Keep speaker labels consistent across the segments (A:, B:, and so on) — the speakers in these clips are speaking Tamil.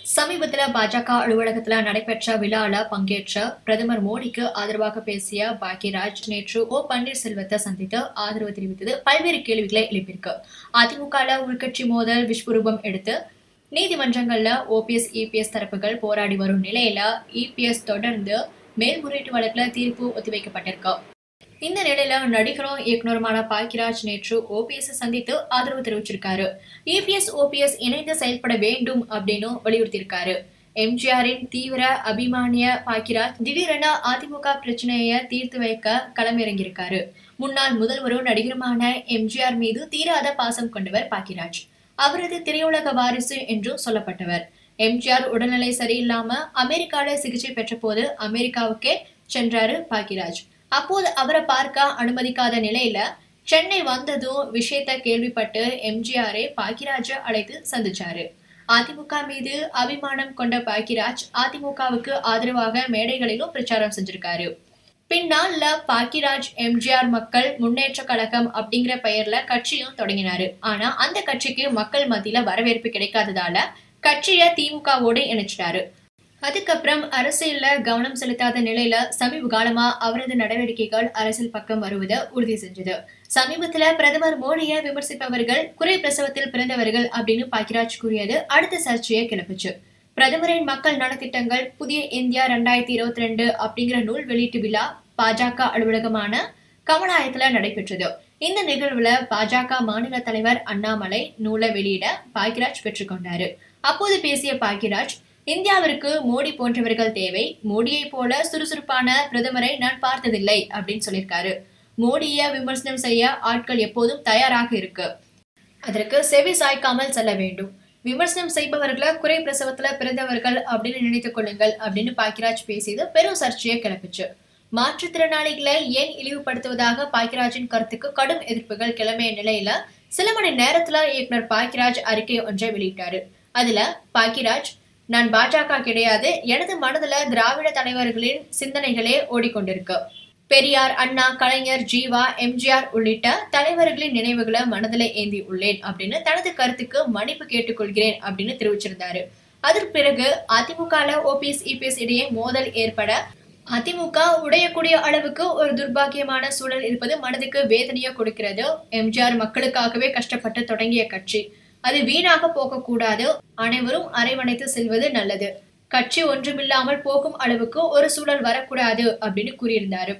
A: சமீபத்துல பாஜக அலுவலகத்துல நடைபெற்ற விழால பங்கேற்ற பிரதமர் மோடிக்கு ஆதரவாக பேசிய பாக்யராஜ் நேற்று ஓ பன்னீர்செல்வத்தை சந்தித்து ஆதரவு தெரிவித்தது பல்வேறு கேள்விகளை எழுப்பியிருக்கு அதிமுக உள்கட்சி மோதல் விஸ்வரூபம் எடுத்து நீதிமன்றங்கள்ல ஓபிஎஸ் இபிஎஸ் தரப்புகள் போராடி வரும் நிலையில இபிஎஸ் தொடர்ந்து மேல்முறையீட்டு வழக்குல தீர்ப்பு ஒத்திவைக்கப்பட்டிருக்கு இந்த நிலையில நடிகரும் இயக்குனருமான பாக்கியராஜ் நேற்று ஓபிஎஸ் சந்தித்து ஆதரவு தெரிவிச்சிருக்காரு இபிஎஸ் ஓபிஎஸ் இணைந்து செயல்பட வேண்டும் அப்படின்னு வலியுறுத்தியிருக்காரு எம்ஜிஆரின் தீவிர அபிமானிய பாக்கியராஜ் திடீரென அதிமுக பிரச்சனையை தீர்த்து வைக்க களமிறங்கியிருக்காரு முன்னாள் முதல்வரும் நடிகருமான எம்ஜிஆர் மீது தீராத பாசம் கொண்டவர் பாக்கியராஜ் அவரது திரையுலக வாரிசு என்றும் சொல்லப்பட்டவர் எம்ஜிஆர் உடல்நிலை சரியில்லாம அமெரிக்கால சிகிச்சை பெற்ற போது அமெரிக்காவுக்கே சென்றாரு பாக்கியராஜ் அப்போது அவரை பார்க்க அனுமதிக்காத நிலையில சென்னை வந்ததும் விஷயத்த கேள்விப்பட்டு எம்ஜிஆரே பாக்கியராஜ அழைத்து சந்திச்சாரு அதிமுக மீது அபிமானம் கொண்ட பாக்கியராஜ் அதிமுகவுக்கு ஆதரவாக மேடைகளிலும் பிரச்சாரம் செஞ்சிருக்காரு பின்னால பாக்கியராஜ் எம்ஜிஆர் மக்கள் முன்னேற்ற கழகம் அப்படிங்கிற பெயர்ல கட்சியும் தொடங்கினாரு ஆனா அந்த கட்சிக்கு மக்கள் மத்தியில வரவேற்பு கிடைக்காததால கட்சிய திமுகவோடு இணைச்சிட்டாரு அதுக்கப்புறம் அரசியல்ல கவனம் செலுத்தாத நிலையில சமீப காலமா அவரது நடவடிக்கைகள் அரசியல் பக்கம் வருவதை உறுதி செஞ்சது சமீபத்துல பிரதமர் மோடியை விமர்சிப்பவர்கள் குறை பிரசவத்தில் பிறந்தவர்கள் அப்படின்னு பாக்கியராஜ் கூறியது அடுத்த சர்ச்சையை கிளப்புச்சு பிரதமரின் மக்கள் நலத்திட்டங்கள் புதிய இந்தியா ரெண்டாயிரத்தி இருபத்தி ரெண்டு அப்படிங்கிற நூல் வெளியீட்டு விழா பாஜக அலுவலகமான கமலாயத்துல நடைபெற்றது இந்த நிகழ்வுல பாஜக மாநில தலைவர் அண்ணாமலை நூலை வெளியிட பாக்யராஜ் பெற்றுக்கொண்டாரு அப்போது பேசிய பாக்யராஜ் இந்தியாவிற்கு மோடி போன்றவர்கள் தேவை மோடியை போல சுறுசுறுப்பான பிரதமரை நான் பார்த்ததில்லை அப்படின்னு சொல்லியிருக்காரு மோடிய விமர்சனம் செய்ய ஆட்கள் எப்போதும் தயாராக இருக்கு அதற்கு செவி சாய்க்காமல் செல்ல வேண்டும் விமர்சனம் செய்பவர்களை குறை பிரசவத்துல பிறந்தவர்கள் அப்படின்னு நினைத்துக் கொள்ளுங்கள் அப்படின்னு பாக்கியராஜ் பேசியது பெரும் சர்ச்சையை கிளப்பிச்சு மாற்றுத்திறனாளிகளை ஏன் இழிவுபடுத்துவதாக பாக்கியராஜின் கருத்துக்கு கடும் எதிர்ப்புகள் கிளம்பிய நிலையில சில மணி நேரத்துல இயக்குனர் பாக்கியராஜ் அறிக்கை ஒன்றை வெளியிட்டாரு அதுல பாக்கியராஜ் நான் பாஜக கிடையாது எனது மனதுல திராவிட தலைவர்களின் சிந்தனைகளே ஓடிக்கொண்டிருக்கு பெரியார் அண்ணா கலைஞர் ஜீவா எம்ஜிஆர் உள்ளிட்ட தலைவர்களின் நினைவுகளை மனதில் ஏந்தி உள்ளேன் அப்படின்னு தனது கருத்துக்கு மன்னிப்பு கேட்டுக்கொள்கிறேன் அப்படின்னு தெரிவிச்சிருந்தாரு அதற்கு பிறகு அதிமுக ஓபிஎஸ் இபிஎஸ் இடையே மோதல் ஏற்பட அதிமுக உடையக்கூடிய அளவுக்கு ஒரு துர்பாக்கியமான சூழல் இருப்பது மனதுக்கு வேதனையை கொடுக்கிறது எம்ஜிஆர் மக்களுக்காகவே கஷ்டப்பட்டு தொடங்கிய கட்சி அது வீணாக போகக்கூடாது அனைவரும் அரவணைத்து செல்வது நல்லது கட்சி ஒன்றுமில்லாமல் போகும் அளவுக்கு ஒரு சூழல் வரக்கூடாது அப்படின்னு கூறியிருந்தாரு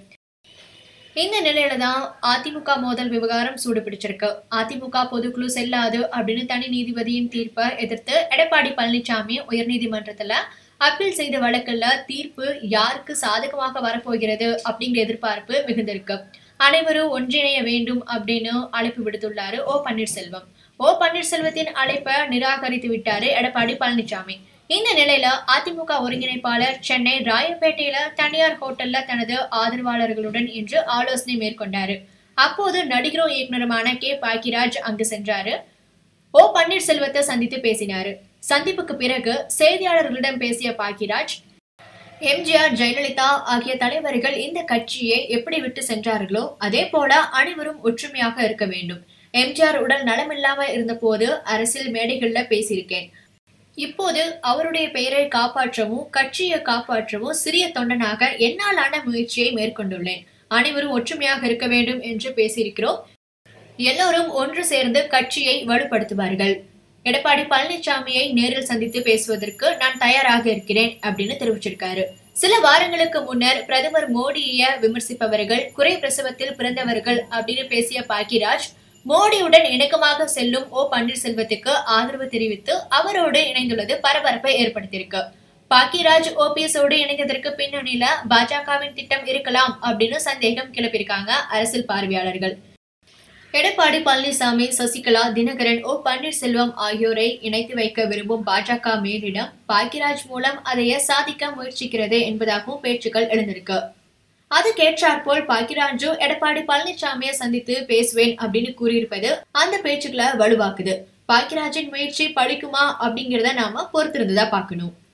A: இந்த நிலையில தான் அதிமுக மோதல் விவகாரம் சூடு பிடிச்சிருக்கு அதிமுக பொதுக்குழு செல்லாது அப்படின்னு தனி நீதிபதியின் தீர்ப்பை எதிர்த்து எடப்பாடி பழனிசாமி உயர்நீதிமன்றத்துல அப்பீல் செய்த வழக்குல தீர்ப்பு யாருக்கு சாதகமாக வரப்போகிறது அப்படிங்கிற எதிர்பார்ப்பு மிகுந்திருக்கு அனைவரும் ஒன்றிணைய வேண்டும் அப்படின்னு அழைப்பு விடுத்துள்ளாரு ஓ பன்னீர்செல்வம் ஓ பன்னீர்செல்வத்தின் அழைப்பை நிராகரித்து விட்டாரு எடப்பாடி பழனிசாமி இந்த நிலையில அதிமுக ஒருங்கிணைப்பாளர் சென்னை ராயப்பேட்டையில தனியார் ஹோட்டல்ல தனது ஆதரவாளர்களுடன் இன்று ஆலோசனை மேற்கொண்டாரு அப்போது நடிகரும் இயக்குனருமான கே பாக்கியராஜ் அங்கு சென்றாரு ஓ பன்னீர்செல்வத்தை சந்தித்து பேசினாரு சந்திப்புக்கு பிறகு செய்தியாளர்களிடம் பேசிய பாக்கியராஜ் எம்ஜிஆர் ஜெயலலிதா ஆகிய தலைவர்கள் இந்த கட்சியை எப்படி விட்டு சென்றார்களோ அதே போல அனைவரும் ஒற்றுமையாக இருக்க வேண்டும் எம்ஜிஆர் உடல் நலமில்லாம இருந்த போது அரசியல் மேடைகள்ல பேசியிருக்கேன் இப்போது அவருடைய பெயரை காப்பாற்றவும் கட்சியை காப்பாற்றவும் சிறிய தொண்டனாக என்னாலான முயற்சியை மேற்கொண்டுள்ளேன் அனைவரும் ஒற்றுமையாக இருக்க வேண்டும் என்று பேசியிருக்கிறோம் எல்லோரும் ஒன்று சேர்ந்து கட்சியை வலுப்படுத்துவார்கள் எடப்பாடி பழனிசாமியை நேரில் சந்தித்து பேசுவதற்கு நான் தயாராக இருக்கிறேன் அப்படின்னு தெரிவிச்சிருக்காரு சில வாரங்களுக்கு முன்னர் பிரதமர் மோடியை விமர்சிப்பவர்கள் குறை பிரசவத்தில் பிறந்தவர்கள் அப்படின்னு பேசிய பாக்கியராஜ் மோடியுடன் இணக்கமாக செல்லும் ஓ பன்னீர்செல்வத்துக்கு ஆதரவு தெரிவித்து அவரோடு இணைந்துள்ளது பரபரப்பை ஏற்படுத்தியிருக்கு பாக்கியராஜ் ஓபிஎஸோடு இணைந்ததற்கு பின்னணியில பாஜகவின் திட்டம் இருக்கலாம் அப்படின்னு சந்தேகம் கிளப்பியிருக்காங்க அரசியல் பார்வையாளர்கள் எடப்பாடி பழனிசாமி சசிகலா தினகரன் ஓ பன்னீர்செல்வம் ஆகியோரை இணைத்து வைக்க விரும்பும் பாஜக மேலிடம் பாக்கியராஜ் மூலம் அதைய சாதிக்க முயற்சிக்கிறது என்பதாகவும் பேச்சுக்கள் எழுந்திருக்கு அதுக்கேற்றாற்போல் பாக்கியராஜு எடப்பாடி பழனிசாமியை சந்தித்து பேசுவேன் அப்படின்னு கூறியிருப்பது அந்த பேச்சுக்களை வலுவாக்குது பாக்கியராஜின் முயற்சி பழிக்குமா அப்படிங்கிறத நாம பொறுத்திருந்துதான் பார்க்கணும்